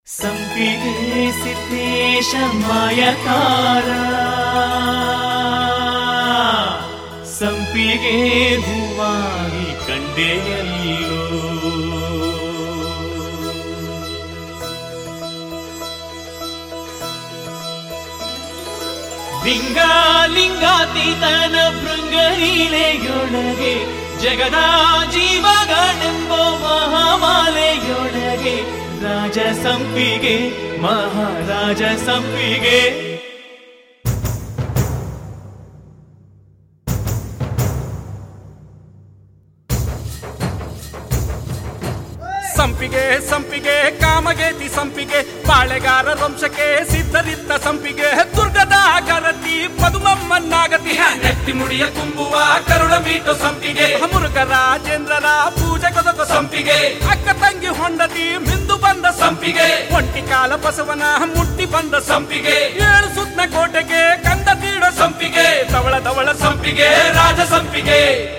ಸಂಪಿಗೆ ಸಿದ್ದೇಶ ಮಾಯಕಾರ ಸಂಪಿಗೆ ಹೂವಾಗಿ ಕಂಡೆಯಲ್ಲೋ ಲಿಂಗ ಲಿಂಗಾತೀತನ ಭೃಂಗಲೀಲೆಯೊಳಗೆ ಜಗದ ಜೀವಗಳೆಂಬ ಮಹಾಮಾಲೆಯೊಳಗೆ ರಾಜ ಸಂಪಿಗೆ ಮಹಾರಾಜ ಸಂಪಿಗೆ ಸಂಪಿಗೆ ಸಂಪಿಗೆ ಕಾಮಗೇತಿ ಸಂಪಿಗೆ ಬಾಳೆಗಾರ ವಂಶಕ್ಕೆ ಸಿದ್ಧರಿದ್ದ ಸಂಪಿಗೆ ದುರ್ಗದ ಗರತಿ ಪದುಮಮ್ಮನ್ನಾಗತಿ ನೆತ್ತಿ ಮುಡಿಯ ತುಂಬುವ ಕರುಳ ಮೀಟು ಸಂಪಿಗೆ ಮುರುಘ ರಾಜೇಂದ್ರರ ಪೂಜೆ ಕೊದಕ ಸಂಪಿಗೆ ಅಕ್ಕ ತಂಗಿ ಹೊಂಡತಿ ಮಿಂದು ಬಂದ ಸಂಪಿಗೆ ಒಂಟಿ ಕಾಲ ಬಸವನ ಮುಟ್ಟಿ ಬಂದ ಸಂಪಿಗೆ ಏಳು ಸುತ್ತ ಕೋಟೆಗೆ ಕಂದ ತೀಡೋ ಸಂಪಿಗೆ ತವಳ ತವಳ ಸಂಪಿಗೆ ರಾಜ ಸಂಪಿಗೆ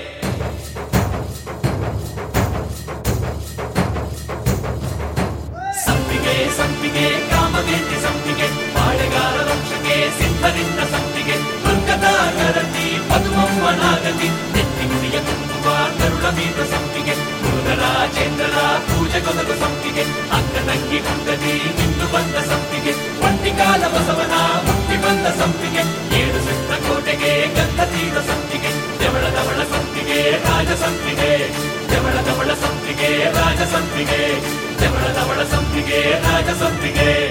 ಸಂಪಿಗೆ ಸಂಪಿಗೆ ಕಾಮಗೇತಿ ಸಂಪಿಗೆ ಬಾಳೆಗಾರ ವಂಶಕ್ಕೆ ಸಿದ್ಧರಿದ್ದ ಸಂಪಿಗೆ ದುರ್ಗದ ಗರತಿ ಪದ್ಮಮ್ಮನಾಗತಿ ನೆತ್ತಿ ಮುಡಿಯ ತುಂಬುವ ಕರುಳ ಮೀದ ಸಂಪಿಗೆ ರಾಜೇಂದ್ರರ ಪೂಜೆ ಕೊದಲು ಸಂಪಿಗೆ ಅಕ್ಕ ತಂಗಿ ಹೊಂದದಿ ನಿಂದು ಬಂದ ಸಂಪಿಗೆ ಒಂಟಿ ಕಾಲ ಬಸವನ ಮುಟ್ಟಿ ಬಂದ ಸಂಪಿಗೆ ಏಳು ಸುತ್ತ ಕೋಟೆಗೆ ಗಂಧ ತೀರ ಸಂಪಿಗೆ ಜವಳ ದವಳ ಸಂಪಿಗೆ ರಾಜ ಸಂಪಿಗೆ ಜವಳ ದವಳ ಸಂಪಿಗೆ ರಾಜ ಸಂಪಿಗೆ ಜವಳ ದವಳ ಸಂಪಿಗೆ ರಾಜ ಸಂಪಿಗೆ